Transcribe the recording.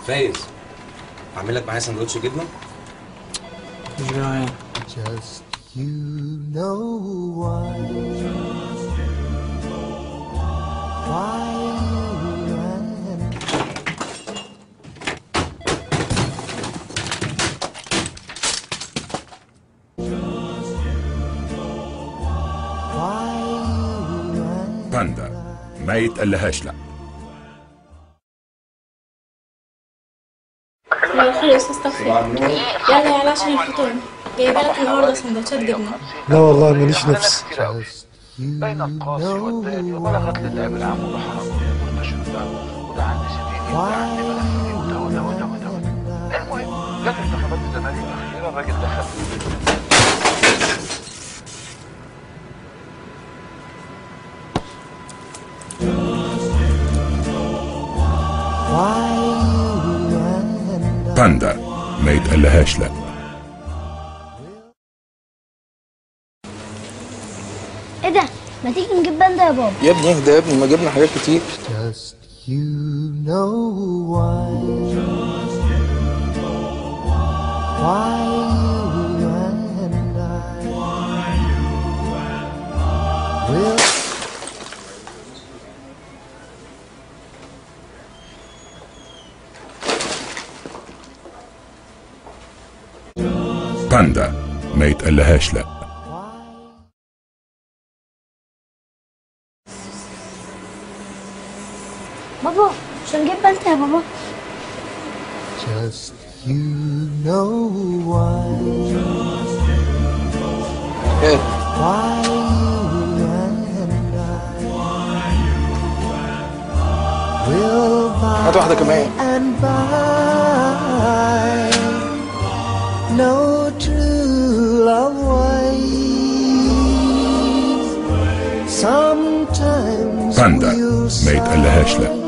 فايز اعمل لك معايا سندوتش جبنه مش جعان Just you know why. Why you and why you and باندا ما يتقلهاش لا صباح الخير يا استاذ توفيق يلا يلا عشان الفطور جايبه لك النهارده سندوتشات جبنه لا والله ماليش نفس just you بين القاسي والداني وبلغت للعب العام وضحى ومنتشر ده وده عندي سنين وده عندي ملفي وده وده وده وده وده المهم جت انتخابات الزمالك الاخيره الراجل دخل why you and باندا ما يتقلهاش لا ايه ده ما تيجي نجيب باندا يا بابا يا ابني اهدى يا ابني ما جبنا حاجات كتير Just you know why. Why you and I will باندا ما يتقلهاش لا بابا مش هنجيب باندا يا بابا just you know why. ايه Why you and I will buy هات واحدة كمان and buy no true love waits. Sometimes باندا we'll ما يتقلهاش لا